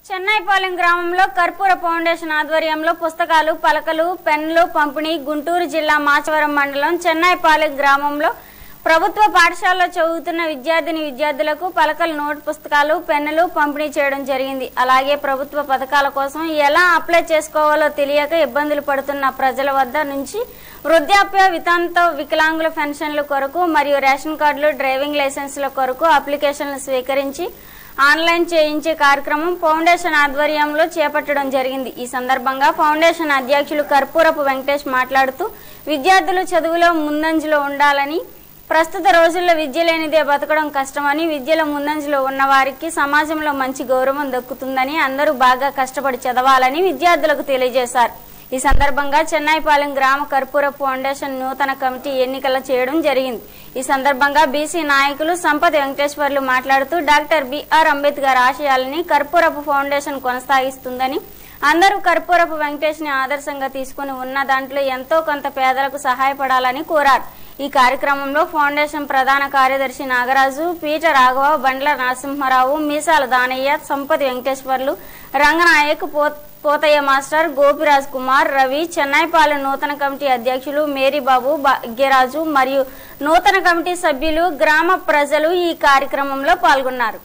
చెన్నైపాలెం గ్రామంలో కర్పూర ఫౌండేషన్ ఆధ్వర్యంలో పుస్తకాలు పలకలు పెన్నులు పంపిణీ గుంటూరు జిల్లా మాచవరం మండలం చెన్నైపాలెం గ్రామంలో ప్రభుత్వ పాఠశాలలో చదువుతున్న విద్యార్థిని విద్యార్థులకు పలకలు నోట్ పుస్తకాలు పెన్నులు పంపిణీ చేయడం జరిగింది అలాగే ప్రభుత్వ పథకాల కోసం ఎలా అప్లై చేసుకోవాలో తెలియక ఇబ్బందులు పడుతున్న ప్రజల వద్ద నుంచి వృద్ధాప్య వితంత వికలాంగుల పెన్షన్ల కొరకు మరియు రేషన్ కార్డులు డ్రైవింగ్ లైసెన్సుల కొరకు అప్లికేషన్లు స్వీకరించి ఆన్లైన్ చేయించే కార్యక్రమం ఫౌండేషన్ ఆధ్వర్యంలో చేపట్టడం జరిగింది ఈ సందర్భంగా ఫౌండేషన్ అధ్యక్షులు కర్పూరపు వెంకటేష్ మాట్లాడుతూ విద్యార్థులు చదువులో ముందంజలో ఉండాలని ప్రస్తుత రోజుల్లో విద్య లేనిదే బతకడం కష్టమని విద్యలో ముందంజలో ఉన్న వారికి సమాజంలో మంచి గౌరవం దక్కుతుందని అందరూ బాగా కష్టపడి చదవాలని విద్యార్థులకు తెలియజేశారు ఈ సందర్భంగా చెన్నైపాలెం గ్రామ కర్పూర ఫౌండేషన్ నూతన కమిటీ ఎన్నికల చేయడం జరిగింది ఈ సందర్భంగా బీసీ నాయకులు సంపత్ వెంకటేశ్వర్లు మాట్లాడుతూ డాక్టర్ బిఆర్ అంబేద్కర్ ఆశయాలని కర్పూరపు ఫౌండేషన్ కొనసాగిస్తుందని అందరూ కర్పూరపు వెంకటేష్ ని ఆదర్శంగా తీసుకుని ఉన్న దాంట్లో ఎంతో కొంత పేదలకు సహాయపడాలని కోరారు ఈ కార్యక్రమంలో ఫౌండేషన్ ప్రధాన కార్యదర్శి నాగరాజు పీట రాఘవ బండ్ల నరసింహారావు మీసాల దానయ్య సంపతి వెంకటేశ్వర్లు రంగనాయక్ పో- పోతయ్య మాస్టర్ గోపిరాజ్ కుమార్ రవి చెన్నైపాలెం నూతన కమిటీ అధ్యక్షులు మేరీబాబు భాగ్యరాజు మరియు నూతన కమిటీ సభ్యులు గ్రామ ప్రజలు ఈ కార్యక్రమంలో పాల్గొన్నారు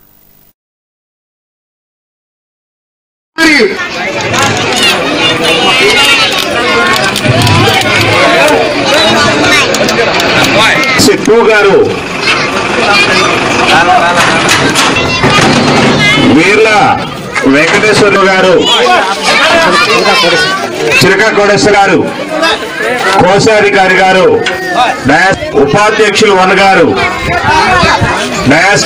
సిప్పు గారు వీర్ల వెంకటేశ్వర్లు గారు చిరక కోడేశ్వర గారు కోశాధికారి గారు డయాస్ ఉపాధ్యక్షులు వన్ గారు డయాస్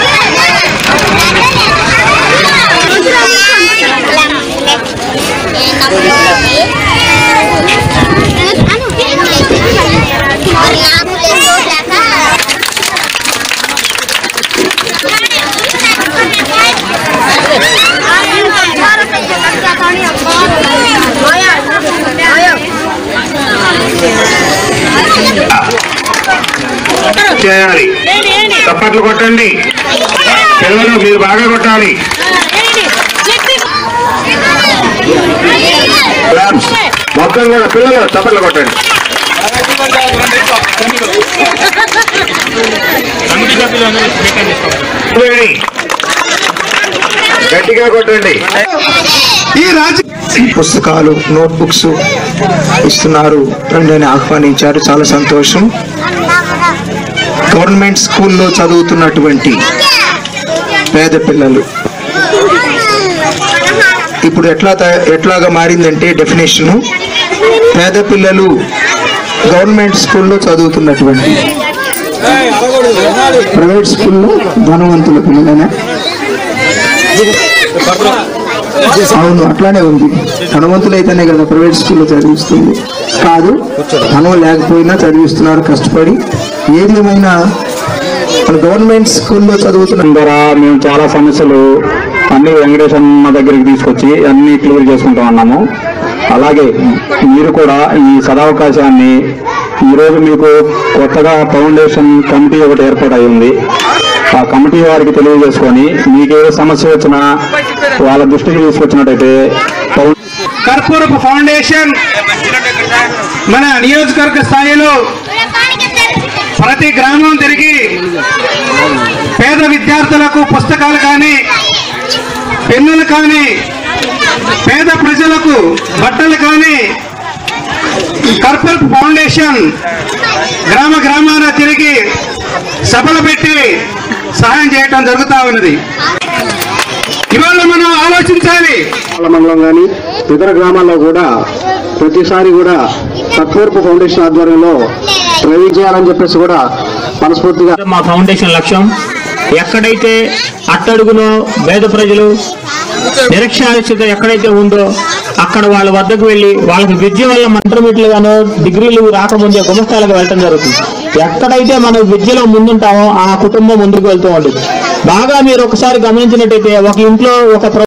చేయాలి చప్పట్లు కొట్టండి పిల్లలు మీరు బాగా కొట్టాలి క్లాప్స్. మొత్తం కూడా పిల్లలు చప్పట్లు కొట్టండి వేడి. గట్టిగా కొట్టండి ఈ రాజ్య పుస్తకాలు నోట్బుక్స్ ఇస్తున్నారు రండి అని ఆహ్వానించారు చాలా సంతోషం గవర్నమెంట్ స్కూల్లో చదువుతున్నటువంటి పేద పిల్లలు ఇప్పుడు ఎట్లా తయ- ఎట్లాగా మారిందంటే డెఫినేషను పేద పిల్లలు గవర్నమెంట్ స్కూల్లో చదువుతున్నటువంటి ప్రైవేట్ స్కూల్లో ధనవంతుల పిల్లలేనా అవును అట్లానే ఉంది ధనవంతులైతేనే కదా ప్రైవేట్ స్కూల్లో చదివిస్తుంది కాదు ధనం లేకపోయినా చదివిస్తున్నారు కష్టపడి ఏది ఏమైనా మన గవర్నమెంట్ స్కూల్లో చదువుతున్న ద్వారా మేము చాలా సమస్యలు అన్ని వెంకటేశమ్మ దగ్గరికి తీసుకొచ్చి అన్ని క్లియర్ చేసుకుంటూ ఉన్నాము అలాగే మీరు కూడా ఈ సదావకాశాన్ని ఈరోజు మీకు కొత్తగా ఫౌండేషన్ కమిటీ ఒకటి ఏర్పాటు అయింది ఆ కమిటీ వారికి తెలియజేసుకొని మీకు ఏ సమస్య వచ్చినా వాళ్ళ దృష్టికి తీసుకొచ్చినట్టయితే ఫౌ- కర్పూరపు ఫౌండేషన్ మన నియోజకవర్గ స్థాయిలో ప్రతి గ్రామం తిరిగి పేద విద్యార్థులకు పుస్తకాలు కానీ పెన్నులు కానీ పేద ప్రజలకు బట్టలు కానీ కర్పూరపు ఫౌండేషన్ గ్రామ గ్రామాన తిరిగి సభలు పెట్టి సహాయం చేయటం జరుగుతూ ఉన్నది ఇవాళ మనం ఆలోచించాలి మండలం కానీ ఇతర గ్రామాల్లో కూడా ప్రతిసారి కూడా కర్పూరపు ఫౌండేషన్ ఆధ్వర్యంలో ట్రైనింగ్ చేయాలని చెప్పేసి కూడా మనస్ఫూర్తిగా మా ఫౌండేషన్ లక్ష్యం ఎక్కడైతే అట్టడుగులో పేద ప్రజలు నిరక్షరాస్యత ఎక్కడైతే ఉందో అక్కడ వాళ్ళ వద్దకు వెళ్ళి వాళ్ళకి విద్య వల్ల ఇంటర్మీడియట్లు గాను డిగ్రీలు రాకముందే గుమస్తాలకు వెళ్ళటం జరుగుతుంది ఎక్కడైతే మనం విద్యలో ముందుంటామో ఆ కుటుంబం ముందుకు వెళ్తూ ఉంటుంది బాగా మీరు ఒకసారి గమనించినట్టయితే ఒక ఇంట్లో ఒక ప్ర-